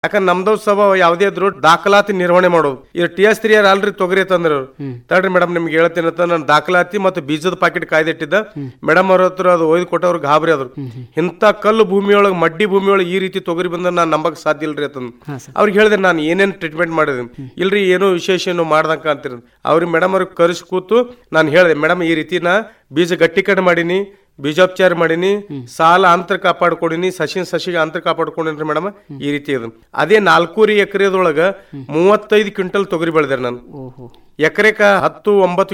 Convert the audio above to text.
ಯಾಕಂದ್ರೆ ನಮ್ದು ಸ್ವಭಾವ ಯಾವುದೇ ಇದ್ರು ದಾಖಲಾತಿ ನಿರ್ವಹಣೆ ಮಾಡೋದು ಇದು ಟಿ ಎಸ್ ತ್ರೀ ಅಲ್ರಿ ತೊಗರಿ ತಂದ್ರ ತಡ್ರಿ ಮೇಡಮ್ ನಿಮ್ಗೆ ಹೇಳ್ತೀನಿ ಅಂತ ನಾನು ದಾಖಲಾತಿ ಮತ್ತು ಬೀಜದ ಪಾಕೆಟ್ ಕಾಯ್ದಿಟ್ಟಿದ್ದ ಮೇಡಮ್ ಅವ್ರ ಹತ್ರ ಅದು ಒಯ್ದು ಕೊಟ್ಟವ್ರು ಗಾಬರಿ ಆದ್ರು ಇಂಥ ಕಲ್ಲು ಭೂಮಿಯೊಳಗೆ ಮಡ್ಡಿ ಭೂಮಿಯೊಳಗೆ ಈ ರೀತಿ ತೊಗರಿ ಬಂದ ನಾನು ನಂಬಕ್ ಸಾಧ್ಯ ಇಲ್ರಿ ಅಂತಂದು ಅವ್ರಿಗೆ ಹೇಳಿದೆ ನಾನು ಏನೇನು ಟ್ರೀಟ್ಮೆಂಟ್ ಮಾಡಿದೆ ಇಲ್ರಿ ಏನೋ ವಿಶೇಷ ಏನು ಮಾಡ್ದಂಕ ಅಂತೀರ ಅವ್ರಿಗೆ ಮೇಡಮ್ ಅವ್ರಿಗೆ ಕರೆಸಿ ಕೂತು ನಾನು ಹೇಳಿದೆ ಮೇಡಮ್ ಈ ರೀತಿ ನಾ ಬೀಜ ಗಟ್ಟಿಕರಣ ಮಾಡೀನಿ ಬೀಜೋಪಚಾರ ಮಾಡೀನಿ ಸಾಲ ಅಂತರ ಕಾಪಾಡ್ಕೊಂಡಿನಿ ಸಸಿ ಸಸಿಗೆ ಅಂತರ ಕಾಪಾಡ್ಕೊಂಡಿನ್ರಿ ಮೇಡಮ್ ಈ ರೀತಿ ಇದು ಅದೇ ನಾಲ್ಕೂರಿ ಎಕರೆದೊಳಗ ಮೂವತ್ತೈದು ಕ್ವಿಂಟಲ್ ತೊಗರಿ ಬೆಳೆದಾರೆ ನಾನು ಓಹೋ ಎಕರೆಕ ಹತ್ತು ಒಂಬತ್ತು